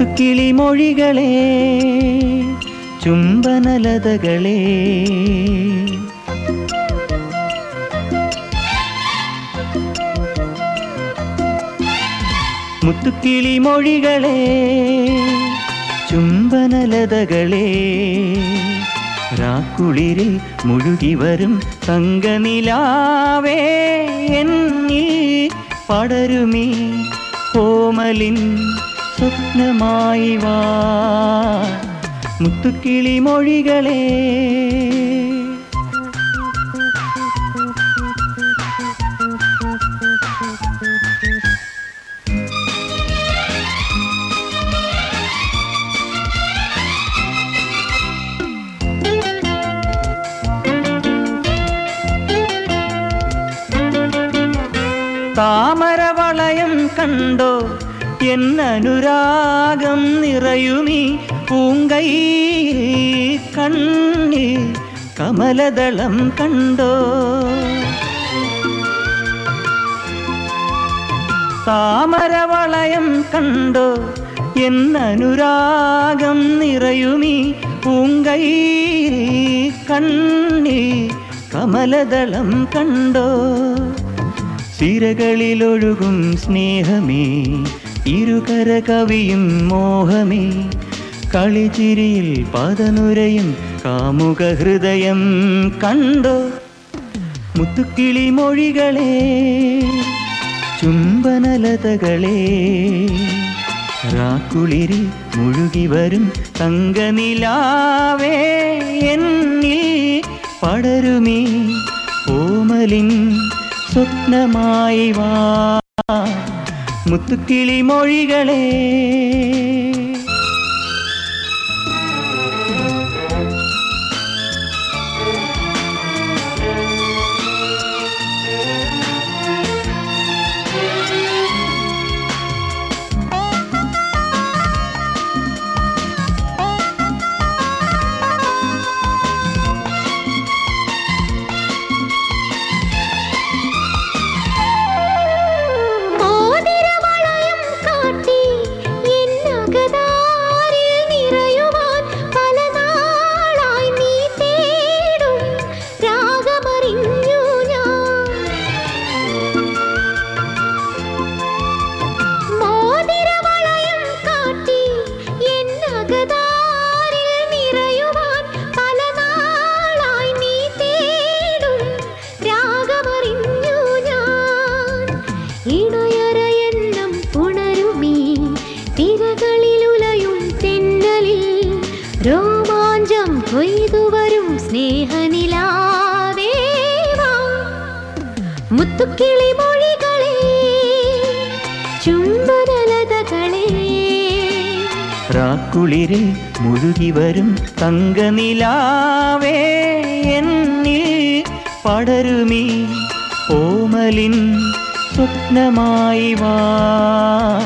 മുത്തുക്കിളി മൊഴികളെ ചുംബനലതകളെ മുത്തുക്കിളി മൊഴികളെ ചുംബനലതകളെ രാക്കുളിരിൽ മുഴുകി വരും തങ്കനിലാവേ എന്നിൽ പടരുമീ കോമലിൻ സ്വപ്നമായി വാ മുത്തുക്കിളി മൊഴികളെ താമരവളയം കണ്ടോ എന്നനുരാഗം നിറയുമീ പൂങ്കൈ കണ്ണി കമലദളം കണ്ടോ താമരവളയം കണ്ടോ എന്നനുരാഗം നിറയുമീ പൂങ്കൈ കണ്ണി കമലദളം കണ്ടോ സിരകളിലൊഴുകും സ്നേഹമേ ഇരുകര കവിയും മോഹമേ കളിച്ചിരിയിൽ പതനുരയും കാമുക ഹൃദയം കണ്ടോ മുത്തുക്കിളി മൊഴികളെ ചുംബനലതകളെ രാക്കുളിരി മുഴുകി വരും തങ്കനിലാവേ എന്നിൽ പടരുമീ ഓമലിൻ സ്വപ്നമായി വാ മുത്തുക്കിളി മൊഴികളെ മോതിരവളയം കാട്ടി എന്നകതാരിൽ നിറയുവാൻ പല നാളായി നീ തേടും രാഗമറിഞ്ഞു ഞാൻ മോതിരവളയം കാട്ടി എന്നകതാരിൽ നിറയുവാൻ പല നാളായി നീ തേടും രാഗമറിഞ്ഞു ഞാൻ ഇണയറയെണ്ണം പുണരുമീ തിരകളിലുലയും തെന്നലിൽ രോമാഞ്ചം കൊയ്തുവരും സ്നേഹനിലാവേവാ മുത്തുക്കിളി മൊഴികളെ ചുംബനലതകളെ രാക്കുളിരിൽ മുഴുകി വരും തങ്കനിലാവേ എന്നിൽ പടരുമീ ഓമലിൻ സ്വപ്നമായി വാ